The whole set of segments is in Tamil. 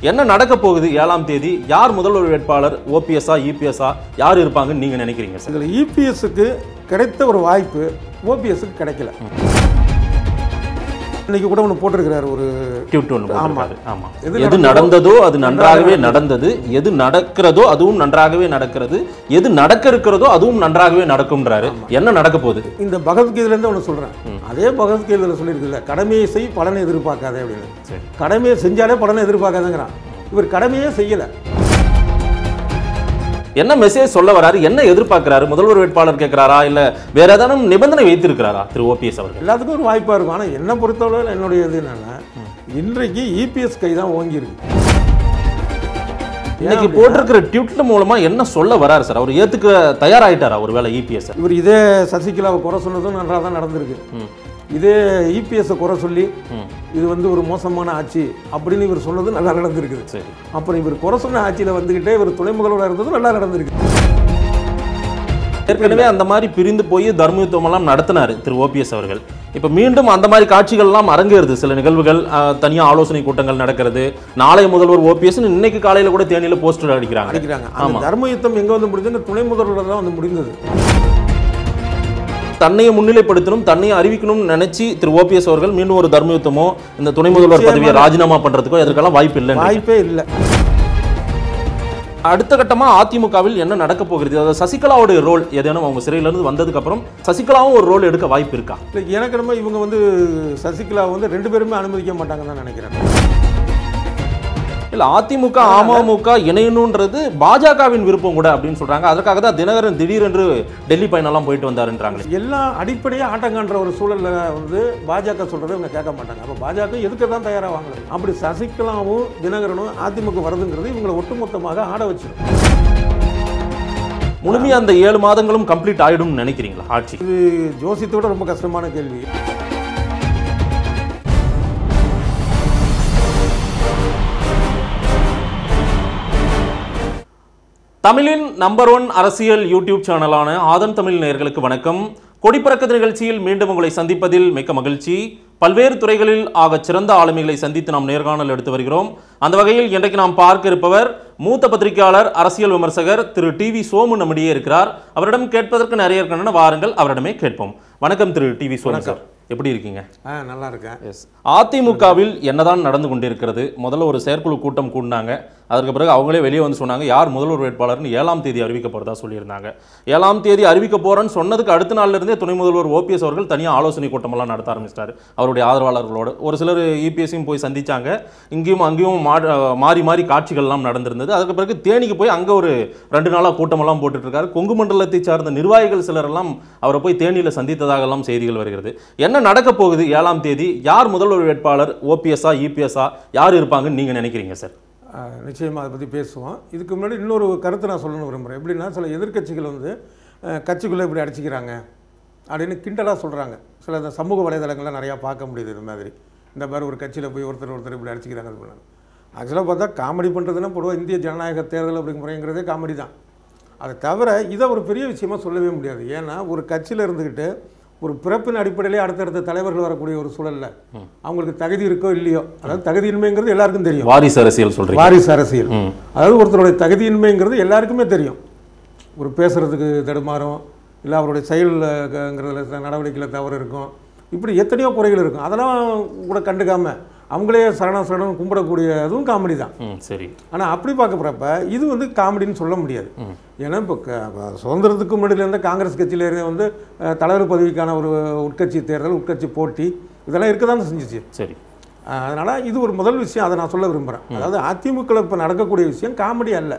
என்ன நடக்க போகுது ஏழாம் தேதி யார் முதல்வர் வேட்பாளர் ஓபிஎஸ்ஆ இபிஎஸ்ஆ யார் இருப்பாங்கன்னு நீங்க நினைக்கிறீங்க சார் இதில் இபிஎஸ்க்கு கிடைத்த ஒரு வாய்ப்பு ஓபிஎஸ்க்கு கிடைக்கல இன்னைக்கு கூட ஒன்று போட்டிருக்கிறார் ஒரு டியூட் ஒன்று போட்டிருக்காரு. ஆமா எது எது நடந்ததோ அது நன்றாகவே நடந்தது எது நடக்கிறதோ அதுவும் நன்றாகவே நடக்கிறது எது நடக்க இருக்கிறதோ அதுவும் நன்றாகவே நடக்கும்ன்றாரு என்ன நடக்க போகுது இந்த பகவத்கீதையிலேருந்து ஒன்று சொல்கிறேன் அதே பகவத்கீதையில் சொல்லியிருக்குல்ல கடமையை செய் பலனை எதிர்பார்க்காதே அப்படின்னு சரி. கடமையை செஞ்சாலே பலனை எதிர்பார்க்காதங்கிறான் இவர் கடமையே செய்யலை என்ன மெசேஜ் சொல்ல வராரு என்ன எதிர்பார்க்கிறாரு முதல்வர் வேட்பாளர் கேட்கிறாரா இல்ல வேற ஏதாவது நிபந்தனை வைத்திருக்கிறாரா திரு ஓபிஎஸ் அவர்கள் எல்லாத்துக்கும் ஒரு வாய்ப்பாக இருக்கும் ஆனால் என்னை பொறுத்தளவில் என்னுடைய இது என்னென்னா இன்றைக்கு இபிஎஸ் கை தான் ஓங்கியிருக்கு இன்னைக்கு போட்டிருக்கிற ட்வீட்ல மூலமா என்ன சொல்ல வராரு சார் அவர் ஏத்துக்க தயாராயிட்டாரா ஒருவேளை இபிஎஸ் இவர் இதே சசிகலாவை குறை சொன்னதும் நன்றாக தான் நடந்திருக்கு இதே இபிஎஸ்ஸை குறை சொல்லி இது வந்து ஒரு மோசமான ஆட்சி அப்படின்னு இவர் சொன்னது நல்லா நடந்திருக்குது சரி அப்புறம் இவர் குறை சொன்ன ஆட்சியில் வந்துக்கிட்டே இவர் துணை முதல்வராக இருந்ததும் நல்லா நடந்திருக்கு ஏற்கனவே அந்த மாதிரி பிரிந்து போய் தர்மயுத்தம் எல்லாம் நடத்தினாரு திரு ஓபிஎஸ் அவர்கள் இப்ப மீண்டும் அந்த மாதிரி காட்சிகள் எல்லாம் அரங்கேறுது சில நிகழ்வுகள் அஹ், தனியா ஆலோசனை கூட்டங்கள் நடக்கிறது நாளைய முதல்வர் ஓபிஎஸ் இன்னைக்கு காலையில கூட தேனியில போஸ்டர் அடிக்கிறாங்க அடிக்கிறாங்க அந்த தர்ம யுத்தம் எங்கே வந்து முடிஞ்சது துணை முதல்வராக தான் வந்து முடிந்தது தன்னையை முன்னிலைப்படுத்தணும் தன்னையை அறிவிக்கணும்னு நினைச்சு திரு ஓபிஎஸ் அவர்கள் மீண்டும் ஒரு தர்மயுத்தமோ இந்த துணை முதல்வர் பதவியை ராஜினாமா பண்றதுக்கோ இதற்கெல்லாம் வாய்ப்பு இல்லை வாய்ப்பே இல்லை அடுத்த கட்டமா அதிமுகவில் என்ன நடக்க போகிறது அதாவது சசிகலாவோட ரோல் ஏதேனும் அவங்க சிறையில இருந்து வந்ததுக்கு அப்புறம் சசிகலாவும் ஒரு ரோல் எடுக்க வாய்ப்பு இருக்கா இல்லை எனக்கு நம்ம இவங்க வந்து சசிகலா வந்து ரெண்டு பேருமே அனுமதிக்க மாட்டாங்கன்னு தான் நினைக்கிறேன் இல்ல அதிமுக அமமுக இணையணுன்றது பாஜகவின் விருப்பம் கூட அப்படின்னு சொல்றாங்க அதற்காக தான் தினகரன் திடீரென்று டெல்லி பயணம்லாம் போயிட்டு வந்தாருன்றாங்களே எல்லாம் அடிப்படையாக ஆட்டங்கான்ற ஒரு சூழலில் வந்து பாஜக சொல்கிறத இவங்க கேட்க மாட்டாங்க அப்போ பாஜக எதுக்கு தான் தயாராவாங்க அப்படி சசிகலாவும் தினகரனும் அதிமுக வருதுங்கிறது இவங்களை ஒட்டுமொத்தமாக ஆட வச்சிடும் முழுமையா அந்த ஏழு மாதங்களும் கம்ப்ளீட் ஆயிடும்னு நினைக்கிறீங்களா ஆட்சி இது ஜோசியத்தோட ரொம்ப கஷ்டமான கேள்வி தமிழின் நம்பர் ஒன் அரசியல் யூடியூப் சேனலான ஆதன் தமிழ் நேயர்களுக்கு வணக்கம் கொடிப்பறக்க நிகழ்ச்சியில் மீண்டும் உங்களை சந்திப்பதில் மிக்க மகிழ்ச்சி பல்வேறு துறைகளில் ஆகச் சிறந்த ஆளுமைகளை சந்தித்து நாம் நேர்காணல் எடுத்து வருகிறோம் அந்த வகையில் இன்றைக்கு நாம் பார்க்க இருப்பவர் மூத்த பத்திரிகையாளர் அரசியல் விமர்சகர் திரு டி வி சோமு நம்மிடையே இருக்கிறார் அவரிடம் கேட்பதற்கு நிறைய இருக்கின்றன வாருங்கள் அவரிடமே கேட்போம் வணக்கம் Thiru T V Somu sir எப்படி இருக்கீங்க ஆ நல்லா இருக்கேன் எஸ் அதிமுகவில் என்னதான் நடந்து கொண்டிருக்கிறது முதல்ல ஒரு செயற்குழு கூட்டம் கூடினாங்க அதற்கு பிறகு அவங்களே வெளியே வந்து சொன்னாங்க யார் முதல்வர் வேட்பாளர்னு ஏழாம் தேதி அறிவிக்க போறதா சொல்லியிருந்தாங்க ஏழாம் தேதி அறிவிக்க போறேன்னு சொன்னதுக்கு அடுத்த நாள்ல இருந்தே துணை முதல்வர் ஓபிஎஸ் அவர்கள் தனியாக ஆலோசனை கூட்டமெல்லாம் நடத்த ஆரம்பிச்சிட்டாரு அவருடைய ஆதரவாளர்களோடு ஒரு சிலர் இபிஎஸ்ஸையும் போய் சந்திச்சாங்க இங்கேயும் அங்கேயும் மா- மாறி மாறி காட்சிகள்லாம் நடந்திருந்தது அதுக்கு பிறகு தேனிக்கு போய் அங்கே ஒரு ரெண்டு நாளாக கூட்டமெல்லாம் போட்டுட்டு இருக்காரு கொங்கு மண்டலத்தை சார்ந்த நிர்வாகிகள் சிலரெல்லாம் அவரை போய் தேனியில் சந்தித்ததாகலாம் செய்திகள் வருகிறது என்ன நடக்க போகுது ஏழாம் தேதி யார் முதல்வர் வேட்பாளர் ஓபிஎஸ்ஆ இபிஎஸ்ஆ யார் இருப்பாங்கன்னு நீங்க நினைக்கிறீங்க சார் ஆ, நிச்சயமா அதை பற்றி பேசுவோம் இதுக்கு முன்னாடி இன்னொரு கருத்தை நான் சொல்லணும் விரும்புகிறேன் எப்படின்னா சில எதிர்க்கட்சிகள் வந்து அஹ், கட்சிக்குள்ளே இப்படி அடிச்சுக்கிறாங்க அப்படின்னு கிண்டலாக சொல்கிறாங்க சில இந்த சமூக வலைதளங்கள்லாம் நிறையா பார்க்க முடியுது இந்த மாதிரி இந்த மாதிரி ஒரு கட்சியில் போய் ஒருத்தர் ஒருத்தர் இப்படி அடிச்சுக்கிறாங்க இது பண்ணாங்க ஆக்சுவலாக பார்த்தா காமெடி பண்ணுறதுன்னா பொதுவாக இந்திய ஜனநாயக தேர்தல் அப்படிங்கிற முறைங்கிறதே காமெடி தான் அதை தவிர இதை ஒரு பெரிய விஷயமா சொல்லவே முடியாது ஏன்னா ஒரு கட்சியில் இருந்துக்கிட்டு ஒரு பிறப்பின் அடிப்படையிலே அடுத்தடுத்த தலைவர்கள் வரக்கூடிய ஒரு சூழல்ல அவங்களுக்கு தகுதி இருக்கோ இல்லையோ அதாவது தகுதியின்மைங்கிறது எல்லாருக்கும் தெரியும் வாரிசு அரசியல் சொல்றீங்க வாரிசு அரசியல் ம். அதாவது ஒருத்தருடைய தகுதியின்மைங்கிறது எல்லாருக்குமே தெரியும் ஒரு பேசுறதுக்கு தடுமாறும் இல்லை அவருடைய செயல்ங்கிறதுல நடவடிக்கையில் தவறு இருக்கும் இப்படி எத்தனையோ குறைகள் இருக்கும் அதெல்லாம் கூட கண்டுக்காம அவங்களே சரணம் சரணம் கும்பிடக்கூடிய அதுவும் காமெடி தான் ம் சரி ஆனால் அப்படி பார்க்க போகிறப்ப இது வந்து காமெடின்னு சொல்ல முடியாது ஏன்னா இப்போ க- இப்ப சுதந்திரத்துக்கு முன்னாடியில இருந்த காங்கிரஸ் கட்சியில இருந்தே வந்து அஹ், தலைவர் பதவிக்கான ஒரு உட்கட்சி தேர்தல் உட்கட்சி போட்டி இதெல்லாம் இருக்க தான் செஞ்சிச்சு சரி அதனால் இது ஒரு முதல் விஷயம் அதை நான் சொல்ல விரும்புகிறேன் அதாவது அதிமுக இப்போ நடக்கக்கூடிய விஷயம் காமெடி அல்ல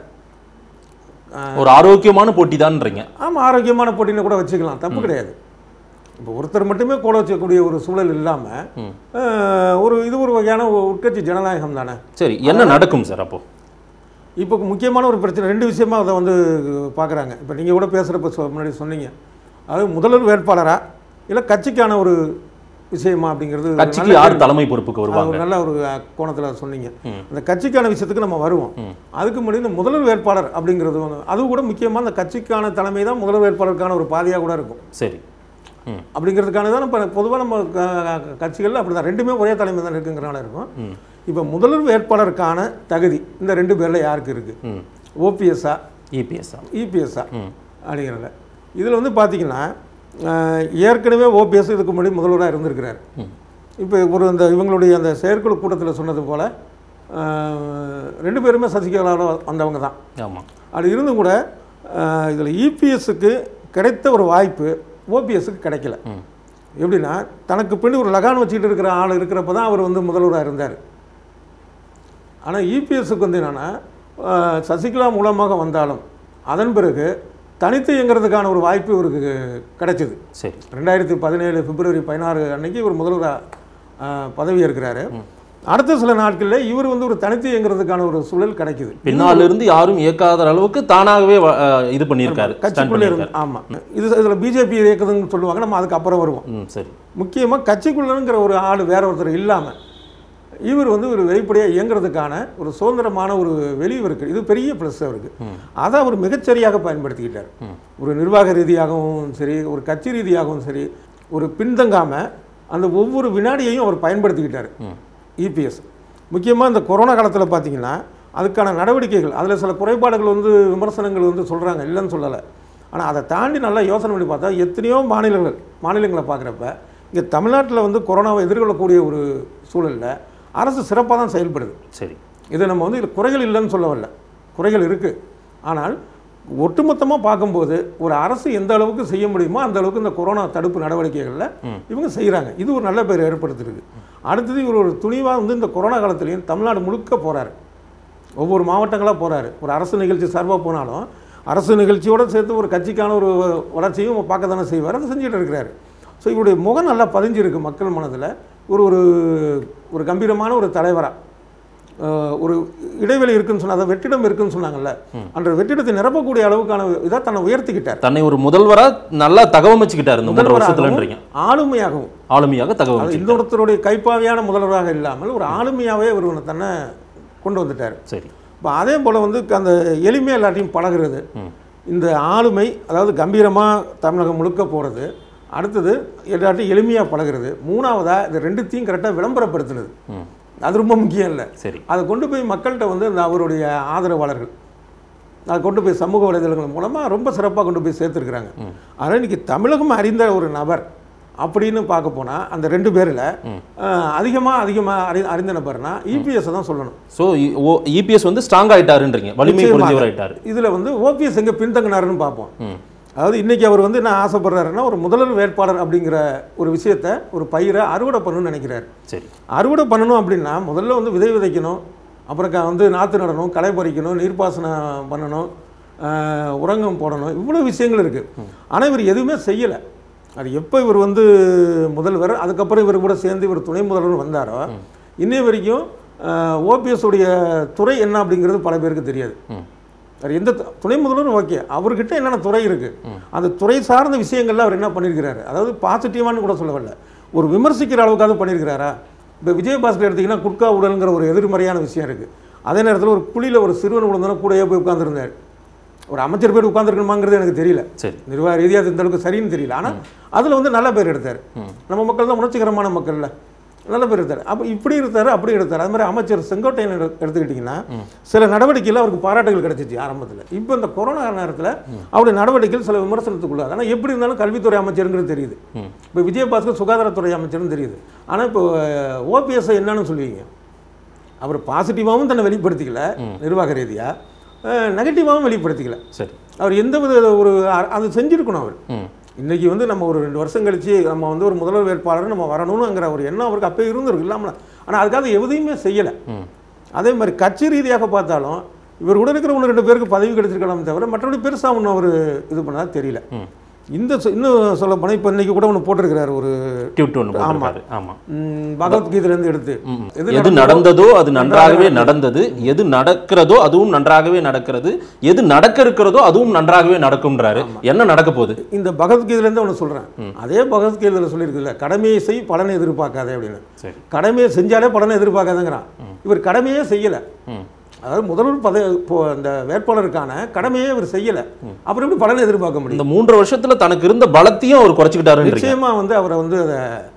ஒரு ஆரோக்கியமான போட்டி தான்றீங்க ஆமாம் ஆரோக்கியமான போட்டின்னு கூட வச்சுக்கலாம் தப்பு கிடையாது இப்போ ஒருத்தர் மட்டுமே கோல வச்சக்கூடிய ஒரு சூழல் இல்லாமல் ஒரு இது ஒரு வகையான ஒரு உட்கட்சி ஜனநாயகம் தானே சரி என்ன நடக்கும் சார் அப்போ இப்போ முக்கியமான ஒரு பிரச்சனை ரெண்டு விஷயமா அதை வந்து பார்க்குறாங்க இப்போ நீங்கள் கூட பேசுகிறப்ப சொ முன்னாடி சொன்னீங்க அதாவது முதல்வர் வேட்பாளரா இல்லை கட்சிக்கான ஒரு விஷயமா அப்படிங்கிறது ஒரு கட்சிக்கு நல்ல யார் தலைமை பொறுப்புக்கு அது வருவாங்க ஒரு நல்ல ஒரு கோணத்தில் சொன்னீங்க அந்த கட்சிக்கான விஷயத்துக்கு நம்ம வருவோம் அதுக்கு முன்னாடி இந்த முதல்வர் வேட்பாளர் அப்படிங்கிறது வந்து அது கூட முக்கியமாக அந்த கட்சிக்கான தலைமை தான் முதல்வர் வேட்பாளருக்கான ஒரு பாதையாக கூட இருக்கும் சரி ம் அப்படிங்கிறதுக்கான தான் இப்போ பொதுவாக நம்ம க- க- கட்சிகள்ல அப்படி தான் ரெண்டுமே ஒரே தலைமை தான் இருக்குங்கிறனால இருக்கும் இப்போ முதல்வர் வேட்பாளருக்கான தகுதி இந்த ரெண்டு பேரில் யாருக்கு இருக்குது ம் ஓபிஎஸ்ஸா இபிஎஸ்ஆ இபிஎஸ்ஸா ம் அப்படிங்கிறத இதில் வந்து பார்த்தீங்கன்னா அஹ், ஏற்கனவே ஓபிஎஸ் இதுக்கு முன்னாடி முதல்வராக இருந்திருக்கிறார் ம் இப்போ ஒரு இந்த இவங்களுடைய அந்த செயற்குழு கூட்டத்தில் சொன்னது போல் ரெண்டு பேருமே சசிகலாவோட வந்தவங்க தான் ஆமாம் அது இருந்தும் கூட இதில் இபிஎஸ்க்கு கிடைத்த ஒரு வாய்ப்பு ஓபிஎஸ்க்கு கிடைக்கல ம் எப்படின்னா தனக்கு பின்னாடி ஒரு லகான் வச்சுக்கிட்டு இருக்கிற ஆள் இருக்கிறப்ப தான் அவர் வந்து முதல்வராக இருந்தார் ஆனால் இபிஎஸ்க்கு வந்து என்னென்னா சசிகலா மூலமாக வந்தாலும் அதன் பிறகு தனித்து இயங்குறதுக்கான ஒரு வாய்ப்பு இவருக்கு கிடைச்சிது சரி ரெண்டாயிரத்தி பதினேழு பிப்ரவரி பதினாறு அன்னைக்கு இவர் முதல்வராக பதவி ஏற்கிறாரு அடுத்த சில நாட்களில் இவர் வந்து ஒரு தனித்து இயங்குறதுக்கான ஒரு சூழல் கிடைக்குது பின்னால இருந்து யாரும் இயக்காத அளவுக்கு தானாகவே வ- அஹ் இது பண்ணியிருக்காரு stand கட்சிக்குள்ளே இருந்து பண்ணியிருக்காரு. ஆமாம் இது இதில் பிஜேபி இயக்குதுன்னு சொல்லுவாங்க நம்ம அதுக்கு அப்புறம் வருவோம் ம் சரி முக்கியமாக கட்சிக்குள்ளங்கிற ஒரு ஆள் வேற ஒருத்தர் இல்லாமல் இவர் வந்து ஒரு வெளிப்படையாக இயங்குறதுக்கான ஒரு சுதந்திரமான ஒரு வெளி இருக்கு இது பெரிய ப்ளஸ் அவருக்கு ம். அதை அவர் மிகச்சரியாக பயன்படுத்திக்கிட்டார் ம். ஒரு நிர்வாக ரீதியாகவும் சரி ஒரு கட்சி ரீதியாகவும் சரி ஒரு பின்தங்காமல் அந்த ஒவ்வொரு வினாடியையும் அவர் பயன்படுத்திக்கிட்டார் ம் இபிஎஸ் முக்கியமாக இந்த கொரோனா காலத்தில் பார்த்தீங்கன்னா அதுக்கான நடவடிக்கைகள் அதில் சில குறைபாடுகள் வந்து விமர்சனங்கள் வந்து சொல்கிறாங்க இல்லைன்னு சொல்லலை ஆனால் அதை தாண்டி நல்லா யோசனை பண்ணி பார்த்தா எத்தனையோ மாநிலங்கள் மாநிலங்களை பார்க்குறப்ப இங்கே தமிழ்நாட்டில் வந்து கொரோனாவை எதிர்கொள்ளக்கூடிய ஒரு சூழலில் அரசு சிறப்பாக தான் செயல்படுது சரி இது நம்ம வந்து இதில் குறைகள் இல்லைன்னு சொல்ல வரல குறைகள் இருக்குது ஆனால் ஒட்டுமொத்தமாக பார்க்கும்போது ஒரு அரசு எந்த அளவுக்கு செய்ய முடியுமோ அந்த அளவுக்கு இந்த கொரோனா தடுப்பு நடவடிக்கைகளில் ம். இவங்க செய்கிறாங்க இது ஒரு நல்ல பேர் ஏற்படுத்திருக்கு அடுத்தது இவர் ஒரு துணிவாக வந்து இந்த கொரோனா காலத்துலேயும் தமிழ்நாடு முழுக்க போகிறாரு ஒவ்வொரு மாவட்டங்களாக போகிறாரு ஒரு அரசு நிகழ்ச்சி சார்பாக போனாலும் அரசு நிகழ்ச்சியோடு சேர்த்து ஒரு கட்சிக்கான ஒரு வளர்ச்சியும் பார்க்க தானே செய்வார் அதை செஞ்சுட்டு இருக்கிறாரு ஸோ இவருடைய முகம் நல்லா பதிஞ்சிருக்கு மக்கள் மனதில் ஒரு ஒரு ஒரு கம்பீரமான ஒரு தலைவராக ஒரு இடைவெளி இருக்குன்னு சொன்னா அதை வெற்றிடம் இருக்குன்னு சொன்னாங்கல்ல அந்த வெற்றிடத்தை நிரப்பக்கூடிய அளவுக்கான இதாக தன்னை உயர்த்திக்கிட்டார் தன்னை ஒரு முதல்வரா நல்லா தகவமைச்சுக்கிட்டாரு இந்த மூன்று வருஷத்துலன்றீங்க முதல்வராகவும் ஆளுமையாகவும் ஆளுமையாக அது தகவமைச்சு இன்னொருத்தருடைய கைப்பாவையான முதல்வராக இல்லாமல் ஒரு ஆளுமையாகவே அவர் தன்னை கொண்டு வந்துட்டார் சரி இப்போ அதே போல் வந்து அந்த எளிமையாக எல்லாத்தையும் பழகுறது ம் இந்த ஆளுமை அதாவது கம்பீரமாக தமிழகம் முழுக்க போகிறது அடுத்தது எல்லாத்தையும் எளிமையாக பழகுறது மூணாவதாக இந்த ரெண்டுத்தையும் கரெக்டாக விளம்பரப்படுத்துனது ம் அது ரொம்ப முக்கியம் இல்லை சரி அதை கொண்டு போய் மக்கள்கிட்ட வந்து இந்த அவருடைய ஆதரவாளர்கள் அதை கொண்டு போய் சமூக வலைதளங்கள் மூலமாக ரொம்ப சிறப்பாக கொண்டு போய் சேர்த்துருக்குறாங்க ம். அதனால் இன்றைக்கி தமிழகம் அறிந்த ஒரு நபர் அப்படின்னு பார்க்க போனால் அந்த ரெண்டு பேரில் ம். அதிகமாக அதிகமாக அறி அறிந்த நபர்னா இபிஎஸ் தான் சொல்லணும் ஸோ இபிஎஸ் வந்து ஸ்ட்ராங் ஆயிட்டாருன்றீங்க வலிமை நிச்சயமாக. புரிஞ்சவர் ஆயிட்டாரு இதில் வந்து ஓபிஎஸ் எங்கே பின்தங்கினாருன்னு பார்ப்போம் ம் அதாவது இன்றைக்கி அவர் வந்து என்ன ஆசைப்படுறாருன்னா ஒரு முதல்வர் வேட்பாளர் அப்படிங்கிற ஒரு விஷயத்தை ஒரு பயிரை அறுவடை பண்ணணும்னு நினைக்கிறார் சரி அறுவடை பண்ணணும் அப்படின்னா முதல்ல வந்து விதை விதைக்கணும் அப்புறம் க- வந்து நாற்று நடணும் களை பறிக்கணும் நீர்ப்பாசனம் பண்ணணும் ஆஹ், உரங்கம் போடணும் இவ்வளோ விஷயங்கள் இருக்குது ஆனால் இவர் எதுவுமே செய்யலை அது எப்போ இவர் வந்து முதல்வர் அதுக்கப்புறம் இவர் கூட சேர்ந்து இவர் துணை முதல்வர் வந்தாரோ இன்னைய வரைக்கும் ஓபிஎஸ் உடைய துறை என்ன அப்படிங்கிறது பல பேருக்கு தெரியாது ம் வேறு எந்த து- துணை முதல்வரும் ஓகே அவர்கிட்ட என்னென்ன துறை இருக்குது அந்த துறை சார்ந்த விஷயங்கள்ல அவர் என்ன பண்ணியிருக்கிறாரு அதாவது பாசிட்டிவானு கூட சொல்ல வரல ஒரு விமர்சிக்கிற அளவுக்காவது பண்ணியிருக்கிறாரா இப்போ விஜயபாஸ்கர் எடுத்திங்கன்னா குட்கா உடல்ங்கிற ஒரு எதிர்மறையான விஷயம் இருக்குது அதே நேரத்தில் ஒரு குழியில் ஒரு சிறுவன் விழுந்தோன்னா கூடயே போய் உட்காந்துருந்தார் ஒரு அமைச்சர் பேர் உட்காந்துருக்கணுமாங்கிறது எனக்கு தெரியல சரி நிர்வாக ரீதியாக இந்த அளவுக்கு சரின்னு தெரியல ஆனால் அதில் வந்து நல்ல பேர் எடுத்தார் நம்ம மக்கள் தான் உணர்ச்சிகரமான மக்கள்ல நல்ல பேர் எடுத்தார் அப்போ இப்படி எடுத்தார் அப்படி எடுத்தார் அது மாதிரி அமைச்சர் செங்கோட்டையன் எடு- எடுத்துக்கிட்டிங்கன்னா சில நடவடிக்கையில் அவருக்கு பாராட்டுகள் கிடைச்சிச்சு ஆரம்பத்தில் இப்போ இந்த கொரோனா நேரத்தில் அவருடைய நடவடிக்கைகள் சில விமர்சனத்துக்குள்ளாது ஆனால் எப்படி இருந்தாலும் கல்வித்துறை அமைச்சருங்கிறது தெரியுது ம் இப்போ விஜயபாஸ்கர் சுகாதாரத்துறை அமைச்சர்னு தெரியுது ஆனால் இப்போ ஓபிஎஸ் என்னன்னு சொல்லுவீங்க அவர் பாசிட்டிவாகவும் தன்னை வெளிப்படுத்திக்கல நிர்வாக ரீதியாக நெகட்டிவாகவும் வெளிப்படுத்திக்கல சரி அவர் எந்த வித ஒரு அ- அது செஞ்சிருக்கணும் அவர் ம் இன்னைக்கு வந்து நம்ம ஒரு ரெண்டு வருஷம் கழிச்சு நம்ம வந்து ஒரு முதல்வர் வேட்பாளர் நம்ம வரணும்னுங்கிற ஒரு எண்ணம் அவருக்கு அப்போ இருந்திருக்கு இல்லாமல் ஆனால் அதுக்காக எதையுமே செய்யலை ம் அதே மாதிரி கட்சி ரீதியாக பார்த்தாலும் இவர் கூட இருக்கிற ஒன்று ரெண்டு பேருக்கு பதவி கிடைச்சிருக்கலாம் தவிர மற்றபடி பெருசாக ஒன்றும் அவர் இது பண்ணதா தெரியல ம் இந்த சொ- இன்னும் சொல்ல போனால் இப்போ இன்னைக்கு கூட ஒன்று போட்டிருக்கிறாரு ஒரு டியூட் ஒன்று போட்டிருக்காரு ஆமாம் ம், பகவத்கீதையிலேருந்து எடுத்து ம். எது எது நடந்ததோ அது நன்றாகவே நடந்தது எது நடக்கிறதோ அதுவும் நன்றாகவே நடக்கிறது எது நடக்க இருக்கிறதோ அதுவும் நன்றாகவே நடக்கும்ன்றாரு என்ன நடக்க போகுது இந்த பகவத்கீதையிலேருந்து ஒன்று சொல்கிறேன் அதே பகவத்கீதையில் சொல்லியிருக்குல்ல கடமையை செய் பலனை எதிர்பார்க்காதே அப்படின்னு சரி கடமையை செஞ்சாலே பலனை எதிர்பார்க்காதங்கிறான் இவர் கடமையே செய்யலை ம் அதாவது முதல்வர் பதவி இப்போ அந்த வேட்பாளருக்கான கடமையே இவர் செய்யலை அப்புறம் எப்படி பலனை எதிர்பார்க்க முடியும் இந்த மூன்று வருஷத்துல தனக்கு இருந்த பலத்தையும் அவர் குறைச்சிக்கிட்டாருன்றீங்க நிச்சயமா வந்து அவரை வந்து அதை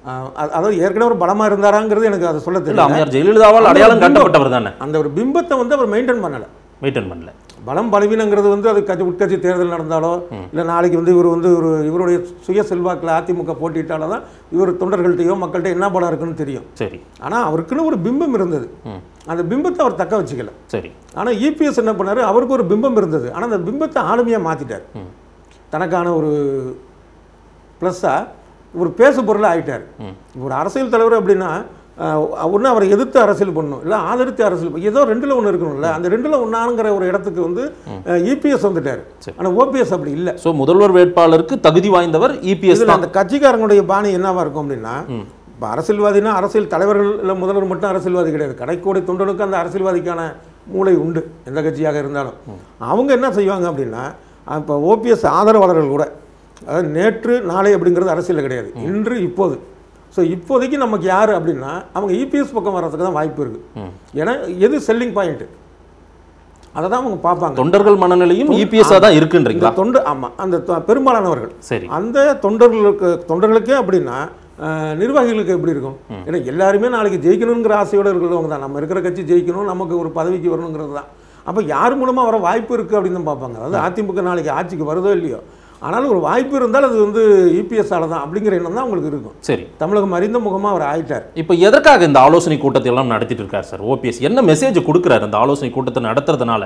ஆஹ் அ- அதாவது ஏற்கனவே ஒரு பலமாக இருந்தாராங்கிறது எனக்கு அதை சொல்ல இல்ல தெரியல அம்மையார் ஜெயலலிதாவால் அடையாளம் காட்டப்பட்டவர் தானே அந்த ஒரு பிம்பத்தை வந்து அவர் மெயின்டைன் பண்ணலை மெயின்டைன் பண்ணல பலம் பலவீனங்கிறது வந்து அது கட்சி உட்கட்சி தேர்தல் நடந்தாலோ இல்லை நாளைக்கு வந்து இவர் வந்து ஒரு இவருடைய சுய செல்வாக்கில் அதிமுக போட்டியிட்டால தான் இவர் தொண்டர்கள்ட்டையோ மக்கள்கிட்ட என்ன பலம் இருக்குன்னு தெரியும் சரி ஆனால் அவருக்குன்னு ஒரு பிம்பம் இருந்தது ம். அந்த பிம்பத்தை அவர் தக்க வச்சுக்கல சரி ஆனால் இபிஎஸ் என்ன பண்ணாரு அவருக்கு ஒரு பிம்பம் இருந்தது ஆனால் அந்த பிம்பத்தை ஆளுமையாக மாற்றிட்டார் ம். தனக்கான ஒரு ப்ளஸ்ஸாக ஒரு பேசு பொருளாக ஆயிட்டார் ம். ஒரு அரசியல் தலைவர் அப்படின்னா ஒன்று அவரை எதிர்த்து அரசியல் பண்ணணும் இல்லை ஆதரித்து அரசியல் பண்ணணும். ஏதோ ரெண்டில் ஒன்று இருக்கணும்ல அந்த ரெண்டில் ஒன்றாங்கிற ஒரு இடத்துக்கு வந்து இபிஎஸ் வந்துட்டார் சரி. ஆனால் ஓபிஎஸ் அப்படி இல்லை சோ முதல்வர் வேட்பாளருக்கு தகுதி வாய்ந்தவர் இபிஎஸ் இதில் தான் அந்த கட்சிக்காரங்களுடைய பாணி என்னவா இருக்கும் அப்படின்னா இப்போ அரசியல்வாதினா அரசியல் தலைவர்கள் இல்லை முதல்வர் மட்டும் அரசியல்வாதி கிடையாது கடைக்கோடி தொண்டனுக்கு அந்த அரசியல்வாதிக்கான மூளை உண்டு எந்த கட்சியாக இருந்தாலும் அவங்க என்ன செய்வாங்க அப்படின்னா இப்போ ஓபிஎஸ் ஆதரவாளர்கள் கூட அதாவது நேற்று நாளை அப்படிங்கிறது அரசியல் கிடையாது இன்று இப்போது ஸோ இப்போதைக்கு நமக்கு யார் அப்படின்னா அவங்க இபிஎஸ் பக்கம் வர்றதுக்கு தான் வாய்ப்பு இருக்குது ஏன்னா எது செல்லிங் பாயிண்ட் அதை தான் அவங்க பார்ப்பாங்க தொண்டர்கள் மனநிலையும் இபிஎஸ்ஸா தான் இருக்குன்றீங்களா இந்த தொண்டு ஆமாம் அந்த தொ- பெரும்பாலானவர்கள் சரி அந்த தொண்டர்களுக்கு தொண்டர்களுக்கே அப்படின்னா அஹ், நிர்வாகிகளுக்கு எப்படி இருக்கும் ஏன்னா எல்லாருமே நாளைக்கு ஜெயிக்கணுங்கிற ஆசையோடு இருக்கிறவங்க தான் நம்ம இருக்கிற கட்சி ஜெயிக்கணும் நமக்கு ஒரு பதவிக்கு வரணுங்கிறது தான் அப்போ யார் மூலமாக வர வாய்ப்பு இருக்குது அப்படின்னு தான் பார்ப்பாங்க அதாவது அதிமுக நாளைக்கு ஆட்சிக்கு வருதோ இல்லையோ ஆனாலும் ஒரு வாய்ப்பு இருந்தால் அது வந்து இபிஎஸ்ஸால தான் அப்படிங்கிற எண்ணம் தான் உங்களுக்கு இருக்கும் சரி தமிழகம் அறிந்த முகமாக அவர் ஆயிட்டார் இப்போ எதற்காக இந்த ஆலோசனை கூட்டத்தை எல்லாம் நடத்திட்டு இருக்காரு சார் ஓபிஎஸ் என்ன மெசேஜ் கொடுக்குறாரு இந்த ஆலோசனை கூட்டத்தை நடத்துறதுனால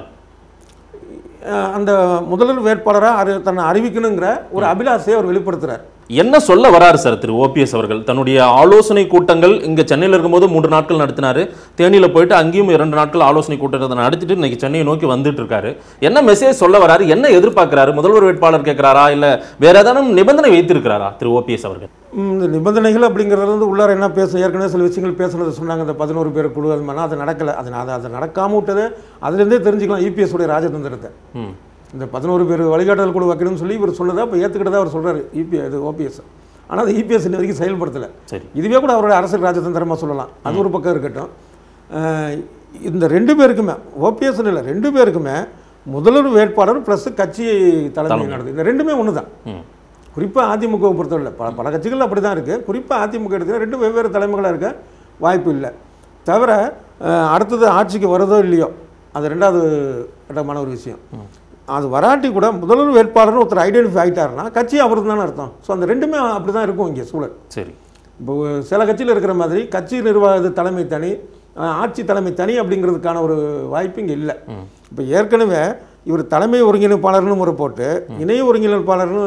அஹ், அந்த முதல்வர் வேட்பாளராக அறி தன்னை அறிவிக்கணுங்கிற ஒரு அபிலாஷையை அவர் வெளிப்படுத்துறார் என்ன சொல்ல வராரு சார் திரு ஓபிஎஸ் அவர்கள் தன்னுடைய ஆலோசனை கூட்டங்கள் இங்க சென்னையில் இருக்கும்போது மூன்று நாட்கள் நடத்தினாரு தேனியில போயிட்டு அங்கேயும் இரண்டு நாட்கள் ஆலோசனை கூட்டத்தை நடத்திட்டு இன்னைக்கு சென்னையை நோக்கி வந்துட்டு இருக்காரு என்ன மெசேஜ் சொல்ல வராரு என்ன எதிர்பார்க்கிறாரு முதல்வர் வேட்பாளர் கேட்கிறாரா இல்ல வேற ஏதாவது நிபந்தனை வைத்திருக்கிறாரா திரு ஓபிஎஸ் அவர்கள் ம், இந்த நிபந்தனைகள் அப்படிங்கிறது வந்து உள்ளார என்ன பேச ஏற்கனவே சில விஷயங்கள் பேசுனது சொன்னாங்க இந்த பதினோரு பேர் குழு அது மாதிரி அது நடக்கலை அது அது அது நடக்காம விட்டது அதுலேருந்தே தெரிஞ்சுக்கலாம் இபிஎஸ் உடைய ராஜதந்திரத்தை ம் இந்த பதினோரு பேர் வழிகாட்டல் குழு வைக்கணும்னு சொல்லி இவர் சொன்னதை அப்போ ஏற்றுக்கிட்டதா அவர் சொல்றாரு இபி இது ஓபிஎஸ் ஆனால் அது இபிஎஸ் இன்ன வரைக்கும் செயல்படுத்தலை சரி இதுவே கூட அவருடைய அரசியல் ராஜதந்திரமாக சொல்லலாம் அது ஒரு பக்கம் இருக்கட்டும் அஹ், இந்த ரெண்டு பேருக்குமே ஓபிஎஸ்னு இல்லை ரெண்டு பேருக்குமே முதல்வர் வேட்பாளர் ப்ளஸ் கட்சி தலைமை நடக்குது இந்த ரெண்டுமே ஒன்று தான் ம் குறிப்பாக அதிமுகவை பொறுத்தவரை பல பல கட்சிகள் அப்படி தான் இருக்குது குறிப்பாக அதிமுக எடுத்து ரெண்டு வெவ்வேறு தலைமைகளாக இருக்க வாய்ப்பு இல்லை தவிர அஹ், அடுத்தது ஆட்சிக்கு வருதோ இல்லையோ அது ரெண்டாவது கட்டமான ஒரு விஷயம் அது வராட்டி கூட முதல்வர் வேட்பாளர்னு ஒருத்தர் ஐடென்டிஃபை ஆகிட்டாருன்னா கட்சி அவருக்கு தானே அர்த்தம் ஸோ அந்த ரெண்டுமே அப்படி தான் இருக்கும் இங்கே சூழல் சரி இப்போ சில கட்சியில் இருக்கிற மாதிரி கட்சி நிர்வாக தலைமை தனி அஹ், ஆட்சி தலைமை தனி அப்படிங்கிறதுக்கான ஒரு வாய்ப்பு இங்கே இல்லை இப்போ ஏற்கனவே இவர் தலைமை ஒருங்கிணைப்பாளர்னு முறை போட்டு இணை ஒருங்கிணைப்பாளர்னு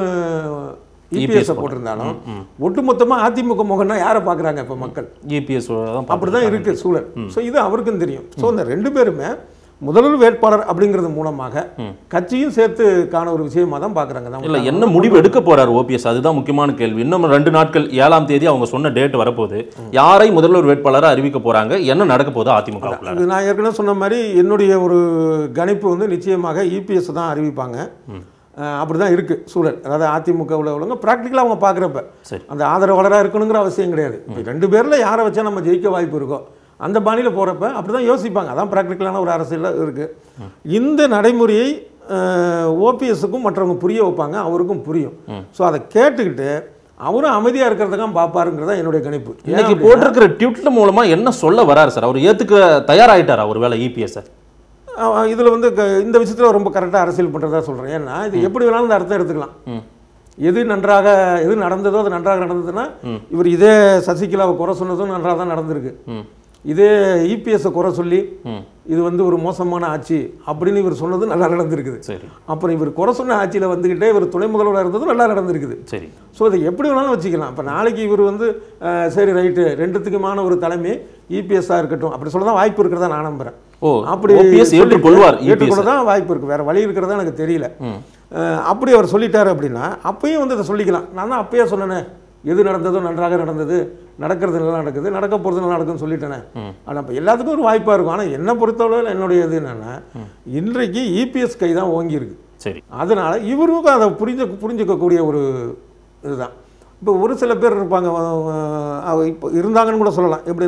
இபிஎஸ் போட்டிருந்தாலும் ஒட்டுமொத்தமாக அதிமுக முகம்னா யாரை பார்க்குறாங்க இப்போ மக்கள் இபிஎஸ் தான் அப்படி தான் இருக்குது சூழல் ஸோ இது அவருக்கும் தெரியும் ஸோ இந்த ரெண்டு பேருமே முதல்வர் வேட்பாளர் அப்படிங்கிறது மூலமாக கட்சியும் சேர்த்து காண ஒரு விஷயமா தான் பார்க்குறாங்க தான் இல்ல என்ன முடிவு எடுக்க போறாரு ஓபிஎஸ் அதுதான் முக்கியமான கேள்வி இன்னும் ரெண்டு நாட்கள் ஏழாம் தேதி அவங்க சொன்ன டேட் வரப்போகுது யாரை முதல்வர் வேட்பாளராக அறிவிக்க போறாங்க என்ன நடக்க போகுது அதிமுக இது நான் ஏற்கனவே சொன்ன மாதிரி என்னுடைய ஒரு கணிப்பு வந்து நிச்சயமாக இபிஎஸ் தான் அறிவிப்பாங்க அப்படி தான் இருக்குது சூழல் அதாவது அதிமுக உள்ளவங்க ப்ராக்டிக்கலாக அவங்க பார்க்குறப்ப சரி. அந்த ஆதரவாளராக இருக்கணுங்கிற அவசியம் கிடையாது இப்போ ரெண்டு பேரில் யாரை வச்சா நம்ம ஜெயிக்க வாய்ப்பு இருக்கோ அந்த பாணியில் போகிறப்ப அப்படி தான் யோசிப்பாங்க அதான் ப்ராக்டிக்கலான ஒரு அரசியல் இருக்குது இந்த நடைமுறையை ஓபிஎஸ்க்கும் மற்றவங்க புரிய வைப்பாங்க அவருக்கும் புரியும் ஸோ அதை கேட்டுக்கிட்டு அவரும் அமைதியாக இருக்கிறதுக்காக பார்ப்பாருங்கிறதா என்னுடைய கணிப்பு ஏன் இன்னைக்கு போட்டிருக்கிற ட்விட்டர் மூலமா என்ன சொல்ல வராரு சார் அவர் ஏத்துக்க தயாராயிட்டாரா ஒரு வேலை இபிஎஸ் இதில் வந்து க- இந்த விஷயத்தில் ரொம்ப கரெக்டாக அரசியல் பண்ணுறதா சொல்கிறேன் ஏன்னா இது எப்படி வேணாலும் இந்த அர்த்தம் எடுத்துக்கலாம் ம். எது நன்றாக எது நடந்ததோ அது நன்றாக நடந்ததுன்னா இவர் இதே சசிகலாவை குறை சொன்னதும் நன்றாக தான் நடந்திருக்கு ம் இதே இபிஎஸ்ஸை குறை சொல்லி ம் இது வந்து ஒரு மோசமான ஆட்சி அப்படின்னு இவர் சொன்னது நல்லா நடந்திருக்குது சரி அப்புறம் இவர் குறை சொன்ன ஆட்சியில் வந்துக்கிட்டே இவர் துணை முதல்வராக இருந்தது நல்லா நடந்திருக்குது சரி ஸோ இதை எப்படி வேணாலும் வச்சுக்கலாம் இப்போ நாளைக்கு இவர் வந்து அஹ், சரி ரைட்டு ரெண்டுத்துக்குமான ஒரு தலைமை இபிஎஸ்ஸாக இருக்கட்டும் அப்படி சொல்ல தான் வாய்ப்பு இருக்கிறதா நான் நம்புகிறேன் ஓ அப்படி ஓபிஎஸ் சொல்லிட்டு ஏற்றுக்கொள்வார் இபிஎஸ் ஏற்றுக்கொள்ள தான் வாய்ப்பு இருக்குது வேறு வழி இருக்கிறதா எனக்கு தெரியல ம் அஹ், அப்படி அவர் சொல்லிட்டாரு அப்படின்னா அப்பயும் வந்து இதை சொல்லிக்கலாம் நான் தான் அப்பயே சொன்னேனே எது நடந்ததோ நன்றாக நடந்தது நடக்கிறது நல்லா நடக்குது நடக்க போகிறது நல்லா நடக்குன்னு சொல்லிட்டேனே ஆனால் இப்போ எல்லாத்துக்கும் ஒரு வாய்ப்பாக இருக்கும் ஆனால் என்னை பொறுத்தளவில் என்னுடைய இது என்னென்னா இன்றைக்கு இபிஎஸ் கை தான் ஓங்கியிருக்கு சரி அதனால் இவருக்கும் அதை புரிஞ்ச புரிஞ்சுக்கக்கூடிய ஒரு இதுதான் இப்போ ஒரு சில பேர் இருப்பாங்க அஹ், அவ இப்போ இருந்தாங்கன்னு கூட சொல்லலாம் எப்படின்னா ஒரு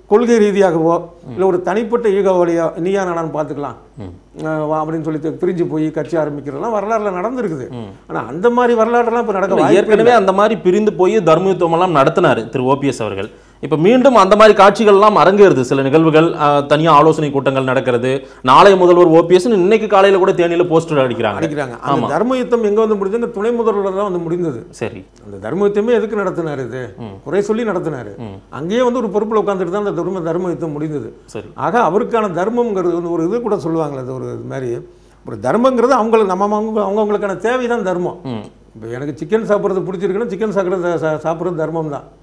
கொள்கை ரீதியாகவோ இல்லை ஒரு தனிப்பட்ட ஈகோ வழியா நீயா நானான்னு பார்த்துக்கலாம் அஹ் வா அப்படின்னு சொல்லி தி- பிரிஞ்சு போய் கட்சி ஆரம்பிக்கிறதெல்லாம் வரலாறுல நடந்திருக்குது ஆனா அந்த மாதிரி வரலாறுலாம் இப்போ நடக்க இல்ல, வாய்ப்பே ஏற்கனவே அந்த மாதிரி பிரிந்து போய் தர்மயுத்தம் எல்லாம் நடத்தினாரு திரு ஓபிஎஸ் அவர்கள் இப்ப மீண்டும் அந்த மாதிரி காட்சிகள் எல்லாம் அரங்கேறுது சில நிகழ்வுகள் ஆஹ், தனியா ஆலோசனை கூட்டங்கள் நடக்கிறது நாளை முதல்வர் ஓபிஎஸ் இன்னைக்கு காலையில கூட தேனியில போஸ்டர் அடிக்கிறாங்க அடிக்கிறாங்க அந்த தர்ம யுத்தம் எங்க வந்து முடிஞ்சது துணை முதல்வர் தான் வந்து முடிந்தது சரி அந்த தர்ம யுத்தமே எதுக்கு நடத்தினாரு இது குறை சொல்லி நடத்தினாரு அங்கேயே வந்து ஒரு பொறுப்புல உட்காந்துட்டு தான் அந்த தர்ம தர்ம யுத்தம் முடிந்தது சரி ஆக அவருக்கான தர்மம்ங்கிறது வந்து ஒரு இது கூட சொல்லுவாங்களே அது ஒரு இது மாதிரி ஒரு தர்மங்கிறது அவங்களுக்கு நம்ம அவங்க அவங்கவுங்களுக்கான தேவை தான் தர்மம் ம் இப்போ எனக்கு சிக்கன் சாப்பிட்றது பிடிச்சிருக்குன்னா சிக்கன் சாப்பிட்றது சா- சாப்பிட்றது தர்மம் தான்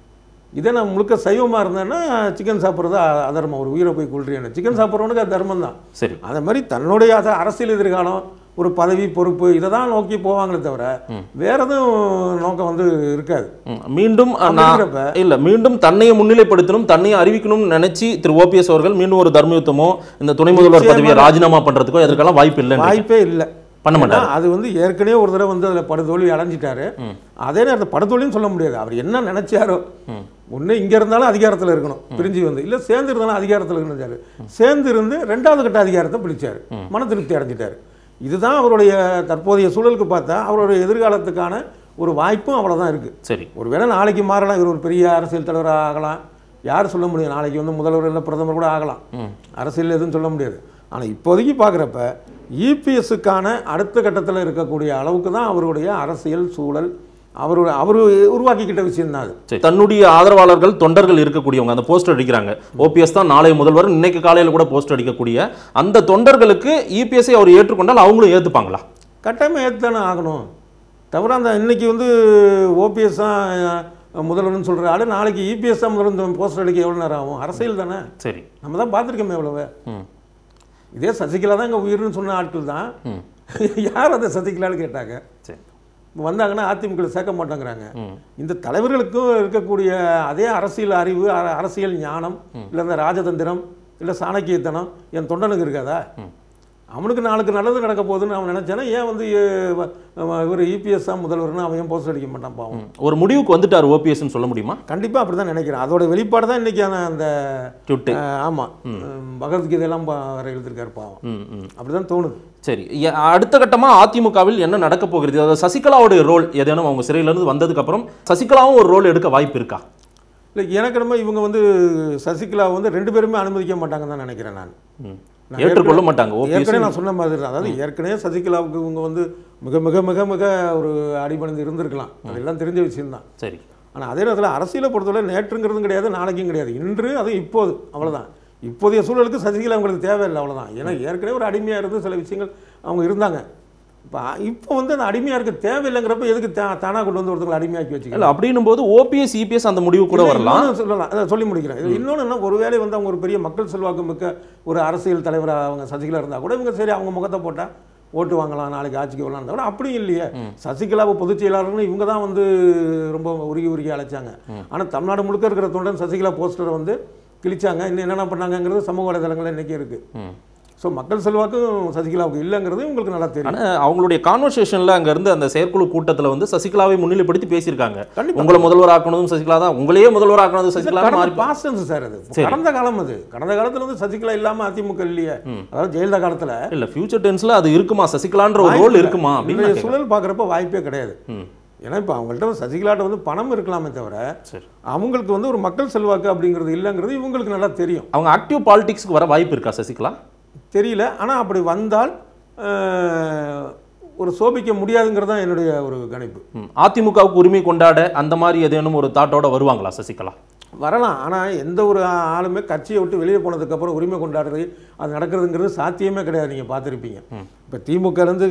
இதே நான் முழுக்க சைவமாக இருந்தேன்னா சிக்கன் சாப்பிட்றது அ- அதர்மம் ஒரு உயிரை போய் கொள்றேன் சிக்கன் சாப்பிட்றவனுக்கு அது தர்மம் தான் சரி அந்த மாதிரி தன்னுடைய அத- அரசியல் எதிர்காலம் ஒரு பதவி பொறுப்பு இதை தான் நோக்கி போவாங்களே தவிர வேற எதுவும் நோக்கம் வந்து இருக்காது ம். மீண்டும் அஹ், அப்படி நான் இருக்கிறப்ப இல்ல மீண்டும் தன்னையை முன்னிலைப்படுத்தணும் தன்னையை அறிவிக்கணும்னு நினைச்சு திரு ஓபிஎஸ் அவர்கள் மீண்டும் ஒரு தர்மயுத்தமோ இந்த துணை முதல்வர் நிச்சயமா. பதவியை ராஜினாமா பண்றதுக்கோ இதற்கெல்லாம் வாய்ப்பு இல்லை வாய்ப்பே இல்லை பண்ண மாட்டாரு ஏன்னா, அது வந்து ஏற்கனவே ஒரு தடவை வந்து அதில் படுதோல்வி அடைஞ்சிட்டாரு அதே நேரத்தில் படுதோல்வின்னு சொல்ல முடியாது அவர் என்ன நினைச்சாரோ ஒன்று இங்கே இருந்தாலும் அதிகாரத்தில் இருக்கணும் பிரிஞ்சு வந்து இல்லை சேர்ந்து இருந்தாலும் அதிகாரத்தில் இருந்தாரு சேர்ந்து இருந்து ரெண்டாவது கட்ட அதிகாரத்தை பிடிச்சார் மன திருப்தி அடைஞ்சிட்டாரு இதுதான் அவருடைய தற்போதைய சூழலுக்கு பார்த்தா அவருடைய எதிர்காலத்துக்கான ஒரு வாய்ப்பும் அவ்வளோதான் இருக்குது சரி ஒருவேளை நாளைக்கு மாறலாம் இவர் ஒரு பெரிய அரசியல் தலைவராக ஆகலாம் யார் சொல்ல முடியும் நாளைக்கு வந்து முதல்வர் இல்லை பிரதமர் கூட ஆகலாம் அரசியல் எதுவும் சொல்ல முடியாது ஆனால் இப்போதைக்கு பார்க்குறப்ப இபிஎஸ்ஸுக்கான அடுத்த கட்டத்தில் இருக்கக்கூடிய அளவுக்கு தான் அவருடைய அரசியல் சூழல் அவருடைய அவர் உருவாக்கிக்கிட்ட விஷயம் தான் அது சரி. தன்னுடைய ஆதரவாளர்கள் தொண்டர்கள் இருக்கக்கூடியவங்க அந்த போஸ்டர் அடிக்கிறாங்க ஓபிஎஸ் தான் நாளை முதல்வர் இன்னைக்கு காலையில கூட போஸ்டர் அடிக்கக்கூடிய அந்த தொண்டர்களுக்கு இபிஎஸ்ஐ அவர் ஏற்றுக்கொண்டால் அவங்களும் ஏத்துப்பாங்களா கட்டாயமாக ஏற்று தானே ஆகணும் தவிர அந்த இன்னைக்கு வந்து ஓபிஎஸ் தான் அஹ், முதல்வர்னு சொல்கிற ஆளு நாளைக்கு இபிஎஸ் தான் முதல்வர் போஸ்டர் அடிக்க எவ்வளோ நேரம் ஆகும் அரசியல் தானே சரி நம்ம தான் பார்த்துருக்கோமே எவ்வளவு ம் இதே சசிகலா தான் இங்கே உயிர்னு சொன்ன ஆட்கள் தான் ம் யார் அந்த சசிகலான்னு கேட்டாங்க சரி வந்தாங்கன்னா அதிமுக சேர்க்க மாட்டேங்கிறாங்க ம் இந்த தலைவர்களுக்கும் இருக்கக்கூடிய அதே அரசியல் அறிவு அ- அரசியல் ஞானம் இல்லை இந்த ராஜதந்திரம் இல்லை சாணக்கியத்தனம் என் தொண்டனுக்கு இருக்காதா அவனுக்கு நாளுக்கு நல்லது நடக்க போகுதுன்னு அவன் நினைச்சானா ஏன் வந்து இவர் இபிஎஸ் தான் முதல்வர்னு அவன் ஏன் போஸ்ட் அடிக்க மாட்டான் பாவம் ம். ஒரு முடிவுக்கு வந்துட்டார் ஓபிஎஸ்ன்னு சொல்ல முடியுமா கண்டிப்பாக அப்படி தான் நினைக்கிறேன் அதோட வெளிப்பாடு தான் இன்றைக்கான அந்த ட்விட்டு அஹ், ஆமாம் பகவத்கீதையெல்லாம் பா- வர எழுதியிருக்காரு பாவம் ம் ம் அப்படி தான் தோணுது சரி எ- அடுத்த கட்டமா அதிமுகவில் என்ன நடக்க போகிறது அதாவது சசிகலாவுடைய ரோல் ஏதேனும் அவங்க சிறையிலிருந்து வந்ததுக்கு அப்புறம் சசிகலாவும் ஒரு ரோல் எடுக்க வாய்ப்பு இருக்கா இல்லை எனக்கு என்னமோ இவங்க வந்து சசிகலா வந்து ரெண்டு பேருமே அனுமதிக்க மாட்டாங்கன்னு தான் நினைக்கிறேன் நான் ம். நான் ஏற்றுக்கொள்ள மாட்டாங்க ஓபிஎஸ் ஏற்கனவே நான் சொன்ன மாதிரி தான் அதாவது ஏற்கனவே சசிகலாவுக்கு இவங்க வந்து மிக மிக மிக மிக ஒரு அடிபணிந்து இருந்திருக்கலாம் அதெல்லாம் தெரிஞ்ச விஷயம்தான் சரி ஆனால் அதே நேரத்தில் அரசியலை பொறுத்தவரை நேற்றுங்கிறதும் கிடையாது நாளைக்கும் கிடையாது இன்று அது இப்போது அவ்வளவுதான் இப்போதைய சூழலுக்கு சசிகலா அவங்களுக்கு தேவையில்லை அவ்வளவுதான் ஏன்னா ஏற்கனவே ஒரு அடிமையாக இருந்து சில விஷயங்கள் அவங்க இருந்தாங்க இப்போ இப்போ வந்து அந்த அடிமையாக இருக்க தேவையில்லைங்கிறப்ப எதுக்கு தா தானாக கொண்டு வந்து ஒருத்தங்களை அடிமையாக்கி வச்சுக்கலாம் இல்ல அப்படின்னும் போது ஓபிஎஸ் இபிஎஸ் அந்த முடிவு கூட இல்ல, வரலாம் இன்னொன்னு சொல்லலாம் அதான் சொல்லி முடிக்கிறேன் இது இன்னொன்று என்ன ஒருவேளை வந்து அவங்க ஒரு பெரிய மக்கள் செல்வாக்கு மிக்க ஒரு அரசியல் தலைவராக அவங்க சசிகலா இருந்தால் கூட இவங்க சரி அவங்க முகத்தை போட்டால் ஓட்டு வாங்கலாம் நாளைக்கு ஆட்சிக்கு வரலாம் கூட அப்படியும் இல்லையே சசிகலாவை பொதுச் செயலாளர்னு இவங்க தான் வந்து ரொம்ப உருகி உருகி அழைச்சாங்க ஆனால் தமிழ்நாடு முழுக்க இருக்கிற தொண்டன் சசிகலா போஸ்டரை வந்து கிழிச்சாங்க இன்னும் என்னென்ன பண்ணாங்கங்கிறது சமூக வலைதளங்களில் இன்றைக்கி இருக்குது ம். ஸோ மக்கள் செல்வாக்கும் சசிகலாவுக்கு இல்லைங்கிறது உங்களுக்கு நல்லா தெரியும் ஆனா அவங்களுடைய கான்வர்சேஷன்ல அங்க இருந்து அந்த செயற்குழு கூட்டத்துல வந்து சசிகலாவை முன்னிலைப்படுத்தி பேசியிருக்காங்க கண்டிப்பா. உங்களை முதல்வர் ஆக்கணும் சசிகலா தான் உங்களையே முதல்வர் ஆக்கணும் சசிகலா மாறி கடந்த பாஸ்டன்ஸ் சார் அது கடந்த காலம் அது கடந்த காலத்துல வந்து சசிகலா இல்லாம அதிமுக இல்லையே அதாவது ஜெயலலிதா காலத்துல இல்ல ஃபியூச்சர் டென்ஸ்ல அது இருக்குமா சசிகலான்ற ஒரு ரோல் இருக்குமா அப்படின்னு இன்றைய நான் சூழல் பார்க்குறப்ப வாய்ப்பே கிடையாது ம். ஏன்னா இப்போ அவங்கள்ட்ட வந்து சசிகலாட்ட வந்து பணம் இருக்கலாமே தவிர சரி அவங்களுக்கு வந்து ஒரு மக்கள் செல்வாக்கு அப்படிங்கிறது இல்லைங்கிறது இவங்களுக்கு நல்லா தெரியும் அவங்க ஆக்டிவ் பாலிடிக்ஸ்க்கு வர வாய்ப்பு இருக்கா சசிகலா தெரியல ஆனால் அப்படி வந்தால் அஹ், ஒரு சோபிக்க முடியாதுங்கிறது தான் என்னுடைய ஒரு கணிப்பு ம். அதிமுகவுக்கு உரிமை கொண்டாட அந்த மாதிரி ஏதேனும் ஒரு தாட்டோட வருவாங்களா சசிகலா வரலாம் ஆனால் எந்த ஒரு ஆளுமே கட்சியை விட்டு வெளியே போனதுக்கப்புறம் உரிமை கொண்டாடுறது அது நடக்கிறதுங்கிறது சாத்தியமே கிடையாது நீங்கள் பார்த்துருப்பீங்க இப்போ திமுகலேருந்து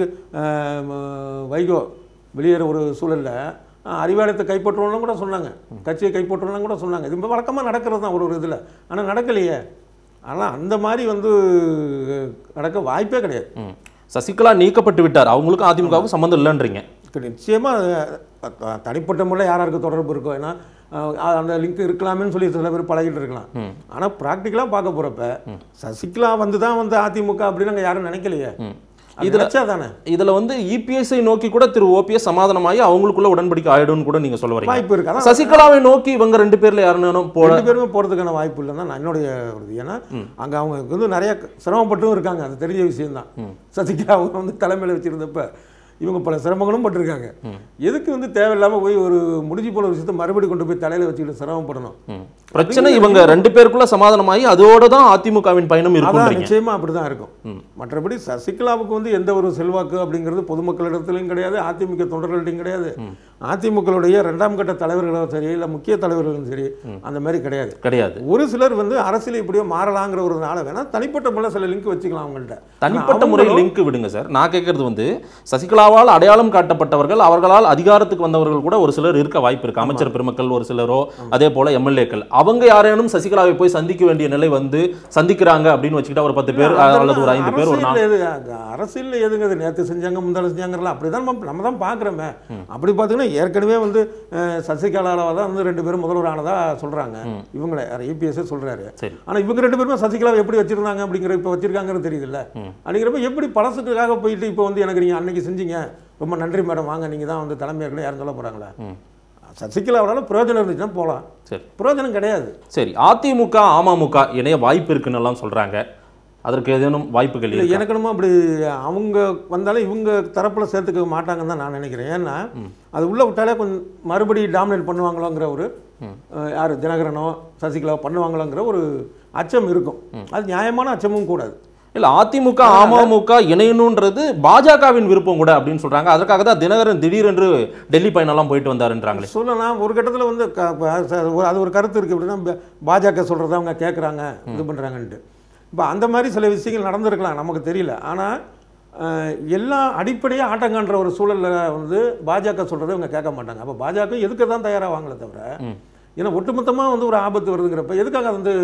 வைகோ வெளியேற ஒரு சூழலில் அறிவாலயத்தை கைப்பற்றணும் கூட சொன்னாங்க கட்சியை கைப்பற்றணும் கூட சொன்னாங்க இது வழக்கமாக நடக்கிறது தான் ஒரு ஒரு இதில் ஆனால் நடக்கலையே ஆனால் அந்த மாதிரி வந்து நடக்க வாய்ப்பே கிடையாது ம். சசிகலா நீக்கப்பட்டு விட்டார் அவங்களுக்கும் அதிமுகவுக்கும் சம்மந்தம் இல்லைன்றீங்க நிச்சயமாக தனிப்பட்ட முறையில் யாராருக்கு தொடர்பு இருக்கோ ஏன்னா அஹ், அந்த லிங்க் இருக்கலாமேன்னு சொல்லி சில பேர் பழகிட்டு இருக்கலாம் ஆனால் ப்ராக்டிக்கலாக பார்க்க போகிறப்ப சசிகலா வந்து தான் வந்து அதிமுக அப்படின்னு நாங்கள் யாரும் நினைக்கலையே ம். இதுல- இதுல தானே இதுல வந்து இபிஎஸ்ஐ நோக்கி கூட திரு ஓபிஎஸ் சமாதானமாகி அவங்களுக்குள்ள உடன்படிக்கை ஆயிடும்னு கூட நீங்க சொல்ல வரீங்க வாய்ப்பு இருக்கு அதான் சசிகலாவை நோக்கி இவங்க ரெண்டு பேர்ல யாருனாலும் போல ரெண்டு பேருமே போகிறதுக்கான வாய்ப்பு இல்லைன்னு தான் என்னுடைய ஒரு இது ஏன்னா அங்கே அவங்க வந்து நிறைய சிரமப்பட்டும் இருக்காங்க அது தெரிஞ்ச விஷயம்தான் சசிகலா அவங்க வந்து தலைமையில் வச்சிருந்தப்ப இவங்க பல சிரமங்களும் பட்டிருக்காங்க எதுக்கு வந்து தேவையில்லாமல் போய் ஒரு முடிஞ்சு போன விஷயத்தை மறுபடியும் கொண்டு போய் தலையில் வச்சுக்கிட்டு சிரமப்படணும் ம். பிரச்சனை இவங்க ரெண்டு பேருக்குள்ள சமாதானமாகி அதோட தான் அதிமுகவின் பயணம் அதான் இருக்குன்றீங்க நிச்சயமா அப்படிதான் இருக்கும் மற்றபடி சசிகலாவுக்கு வந்து எந்த ஒரு செல்வாக்கு அப்படிங்கிறது பொதுமக்களிடத்திலும் கிடையாது அதிமுக தொண்டர்களிடையும் கிடையாது அதிமுகவுடைய ரெண்டாம் கட்ட தலைவர்களும் சரி இல்லை முக்கிய தலைவர்களும் சரி அந்த மாதிரி கிடையாது கிடையாது ஒரு சிலர் வந்து அரசியல் இப்படியோ மாறலாங்கிற ஒரு நாள வேணா தனிப்பட்ட முறையில் சில லிங்க் வச்சுக்கலாம் அவங்கள்ட்ட தனிப்பட்ட முறையில் லிங்க் விடுங்க சார் நான் கேட்கறது வந்து சசிகலாவால் அடையாளம் காட்டப்பட்டவர்கள் அவர்களால் அதிகாரத்துக்கு வந்தவர்கள் கூட ஒரு சிலர் இருக்க வாய்ப்பு இருக்கு அமைச்சர் பெருமக்கள் ஒரு சிலரோ அதே போல எம்எல்ஏக்கள் அவங்க யாரேனும் சசிகலாவை போய் சந்திக்க வேண்டிய நிலை வந்து சந்திக்கிறாங்க அப்படின்னு வச்சுக்கிட்டா ஒரு பத்து பேர் அல்லது ஒரு ஐந்து பேர் ஒரு நாலு அரசியல் எது அங்க அரசியல் எதுங்க இது நேற்று செஞ்சாங்க முந்தாள் செஞ்சாங்கலாம் அப்படிதான் நம்ம நம்ம தான் பார்க்குறோமே அப்படி பார்த்தீங்கன்னா ஏற்கனவே வந்து அஹ், சசிகலாவை தான் வந்து ரெண்டு பேரும் முதல்வர் ஆனதா சொல்றாங்க இவங்கள ஏபிஎஸ்ஸே சொல்றாரு சரி ஆனா இவங்க ரெண்டு பேருமே சசிகலாவை எப்படி வச்சிருந்தாங்க அப்படிங்கிற இப்போ வச்சிருக்காங்கன்னு தெரியுதுல்ல அப்படிங்கிறப்ப எப்படி பழசுக்காக போயிட்டு இப்போ வந்து எனக்கு நீங்க அன்னைக்கு செஞ்சீங்க ரொம்ப நன்றி மேடம் வாங்க நீங்க தான் வந்து தலைமை இருக்கணும் யாரும் சொல்ல போறாங்களா சசிகலாவால பிரயோஜனம் இருந்துச்சுன்னா போகலாம் சரி பிரயோஜனம் கிடையாது சரி அதிமுக அமமுக இணைய வாய்ப்பு இருக்குன்னு எல்லாம் சொல்றாங்க அதற்கு ஏதேனும் வாய்ப்புகள் இல்லை இருக்கா? எனக்கு என்னமோ அப்படி அவங்க வந்தாலும் இவங்க தரப்புல சேர்த்துக்க மாட்டாங்கன்னு தான் நான் நினைக்கிறேன் ஏன்னா அது உள்ள விட்டாலே கொஞ்சம் மறுபடி டாமினேட் பண்ணுவாங்களோங்கிற ஒரு அஹ், யார் தினகரனோ சசிகலாவோ பண்ணுவாங்களோங்கிற ஒரு அச்சம் இருக்கும் அது நியாயமான அச்சமும் கூடாது இல்ல அதிமுக அமமுக இணையணுன்றது பாஜகவின் விருப்பம் கூட அப்படின்னு சொல்றாங்க அதற்காக தான் தினகரன் திடீரென்று டெல்லி பயணம்லாம் போயிட்டு வந்தாருன்றாங்களே சொல்லலாம் ஒரு கட்டத்தில் வந்து க- ப- ச- ஒரு- அது ஒரு கருத்து இருக்குது எப்படின்னா ப- பாஜக சொல்கிறத அவங்க கேட்குறாங்க இது பண்ணுறாங்கன்ட்டு இப்போ அந்த மாதிரி சில விஷயங்கள் நடந்திருக்கலாம் நமக்கு தெரியல ஆனால் எல்லாம் அடிப்படையாக ஆட்டங்கான்ற ஒரு சூழலில் வந்து பாஜக சொல்கிறத இவங்க கேட்க மாட்டாங்க அப்போ பாஜக எதுக்கு தான் தயாராவாங்களே தவிர ஏன்னா ஒட்டுமொத்தமாக வந்து ஒரு ஆபத்து வருதுங்கிறப்ப எதுக்காக அது வந்து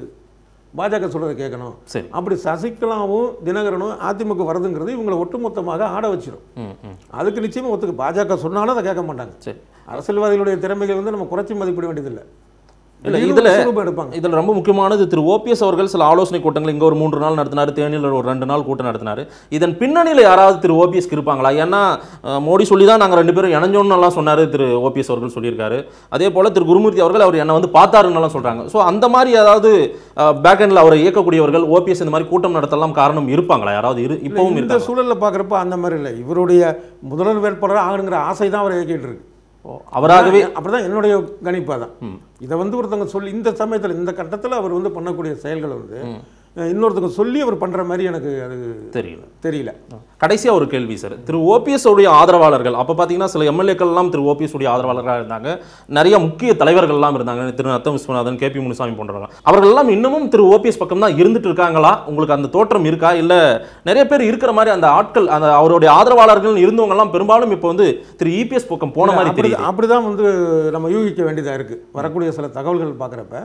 பாஜக சொல்கிறத கேட்கணும் சரி அப்படி சசிகலாவும் தினகரனும் அதிமுக வருதுங்கிறது இவங்களை ஒட்டுமொத்தமாக ஆட வச்சிரும் ம் ம் அதுக்கு நிச்சயமாக ஒத்துக்கு பாஜக சொன்னாலும் அதை கேட்க மாட்டாங்க சரி அரசியல்வாதிகளுடைய திறமைகள் வந்து நம்ம குறைச்சி மதிப்பிட வேண்டியதில்லை இல்ல, திடீர்னு இதுல- ஒரு சுரூபம் எடுப்பாங்க இதில் ரொம்ப முக்கியமானது திரு ஓபிஎஸ் அவர்கள் சில ஆலோசனை கூட்டங்கள் இங்கே ஒரு மூன்று நாள் நடத்தினார் தேனியில் ஒரு ரெண்டு நாள் கூட்டம் நடத்தினார் இதன் பின்னணியில் யாராவது திரு ஓபிஎஸ்க்கு இருப்பாங்களா ஏன்னா அஹ், மோடி சொல்லி தான் நாங்கள் ரெண்டு பேரும் இணைஞ்சோன்னு எல்லாம் சொன்னார் திரு ஓபிஎஸ் அவர்கள் சொல்லியிருக்காரு அதே போல் திரு குருமூர்த்தி அவர்கள் அவர் என்னை வந்து பார்த்தாருன்னு எல்லாம் சொல்கிறாங்க ஸோ அந்த மாதிரி ஏதாவது பேக் எண்டில் அவரை இயக்கக்கூடியவர்கள் ஓபிஎஸ் இந்த மாதிரி கூட்டம் நடத்தலாம் காரணம் இருப்பாங்களா யாராவது இரு இப்பவும் இந்த இருக்காங்க சூழல்ல பார்க்குறப்ப அந்த மாதிரி இல்லை இவருடைய முதல்வர் வேட்பாளர் ஆகணுங்கிற ஆசை தான் அவரை இயக்கிட்டு இருக்கு அவராகவே அப்படிதான் என்னுடைய கணிப்பாக தான் இதை வந்து ஒருத்தவங்க சொல்லி இந்த சமயத்தில் இந்த கட்டத்தில் அவர் வந்து பண்ணக்கூடிய செயல்கள் வந்து அஹ், இன்னொருத்தவங்க சொல்லி அவர் பண்ற மாதிரி எனக்கு அது தெரியல தெரியல கடைசியாக ஒரு கேள்வி சார் திரு ஓபிஎஸ் உடைய ஆதரவாளர்கள் அப்போ பார்த்தீங்கன்னா சில எம்எல்ஏக்கள் எல்லாம் திரு ஓபிஎஸ் உடைய ஆதரவாளர்களாக இருந்தாங்க நிறைய முக்கிய தலைவர்கள் எல்லாம் இருந்தாங்க திரு நத்தம் விஸ்வநாதன் கே பி முனுசாமி போன்றவங்க அவர்கள் எல்லாம் இன்னமும் திரு ஓபிஎஸ் பக்கம் தான் இருந்துட்டு இருக்காங்களா உங்களுக்கு அந்த தோற்றம் இருக்கா இல்லை நிறைய பேர் இருக்கிற மாதிரி அந்த ஆட்கள் அந்த அவருடைய ஆதரவாளர்கள் இருந்தவங்க எல்லாம் பெரும்பாலும் இப்போ வந்து திரு இபிஎஸ் பக்கம் போன மாதிரி அப்படி தெரியுது அப்படிதான் வந்து நம்ம யூகிக்க வேண்டியதாக இருக்கு வரக்கூடிய சில தகவல்கள் பார்க்குறப்ப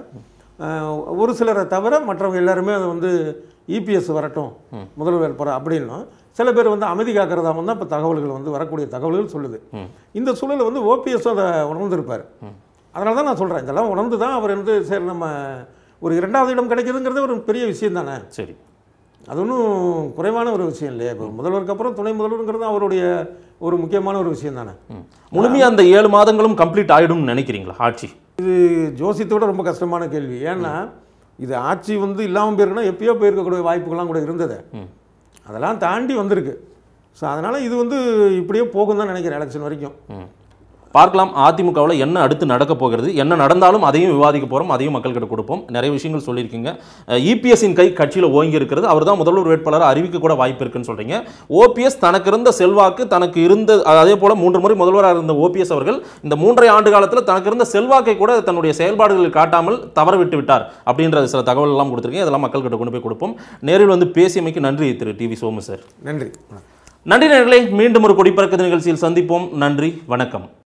ஒரு சிலரை தவிர மற்றவங்க எல்லாருமே அதை வந்து இபிஎஸ் வரட்டும் முதல்வர் வேட்பாளர் அப்படின்னும் சில பேர் வந்து அமைதி காக்கிறதாகவும் தான் இப்போ தகவல்கள் வந்து வரக்கூடிய தகவல்கள் சொல்லுது இந்த சூழலை வந்து ஓபிஎஸ் அதை உணர்ந்திருப்பார் அதனால தான் நான் சொல்கிறேன் இதெல்லாம் உணர்ந்து தான் அவர் வந்து சரி நம்ம ஒரு இரண்டாவது இடம் கிடைக்குதுங்கிறது ஒரு பெரிய விஷயம் தானே சரி அது ஒன்றும் குறைவான ஒரு விஷயம் இல்லையா இப்போ முதல்வருக்கு அப்புறம் துணை முதல்வருங்கிறது அவருடைய ஒரு முக்கியமான ஒரு விஷயம் தானே ம். முழுமையா அந்த ஏழு மாதங்களும் கம்ப்ளீட் ஆயிடும்னு நினைக்கிறீங்களா ஆட்சி ஜோசியத்தோட ரொம்ப கஷ்டமான கேள்வி ஏன்னா இது ஆட்சி வந்து இல்லாமல் போயிருக்குன்னா எப்பயோ போயிருக்கக்கூடிய வாய்ப்புகள்லாம் கூட இருந்தது அதெல்லாம் தாண்டி வந்திருக்கு ஸோ அதனால் இது வந்து இப்படியே போகும் தான் நினைக்கிறேன் எலெக்ஷன் வரைக்கும் ம். பார்க்கலாம் அதிமுகவில் என்ன அடுத்து நடக்க போகிறது என்ன நடந்தாலும் அதையும் விவாதிக்க போகிறோம் அதையும் மக்கள்கிட்ட கொடுப்போம் நிறைய விஷயங்கள் சொல்லியிருக்கீங்க இபிஎஸ்ஸின் கை கட்சியில் ஓங்கி இருக்கிறது அவர் தான் முதல்வர் வேட்பாளர் அறிவிக்க கூட வாய்ப்பு இருக்குன்னு சொல்றீங்க ஓபிஎஸ் தனக்கு இருந்த செல்வாக்கு தனக்கு இருந்த அதே போல மூன்று முறை முதல்வராக இருந்த ஓபிஎஸ் அவர்கள் இந்த மூன்றரை ஆண்டு காலத்தில் தனக்கு இருந்த செல்வாக்கை கூட தன்னுடைய செயல்பாடுகளில் காட்டாமல் தவற விட்டு விட்டார் அப்படின்ற சில தகவல் எல்லாம் கொடுத்துருக்கீங்க இதெல்லாம் மக்கள்கிட்ட கொண்டு போய் கொடுப்போம் நேரில் வந்து பேசியமைக்கு நன்றி திரு டிவி சோமு சார் நன்றி நன்றி நேர்களே மீண்டும் ஒரு கொடிப்பறக்க நிகழ்ச்சியில் சந்திப்போம் நன்றி வணக்கம்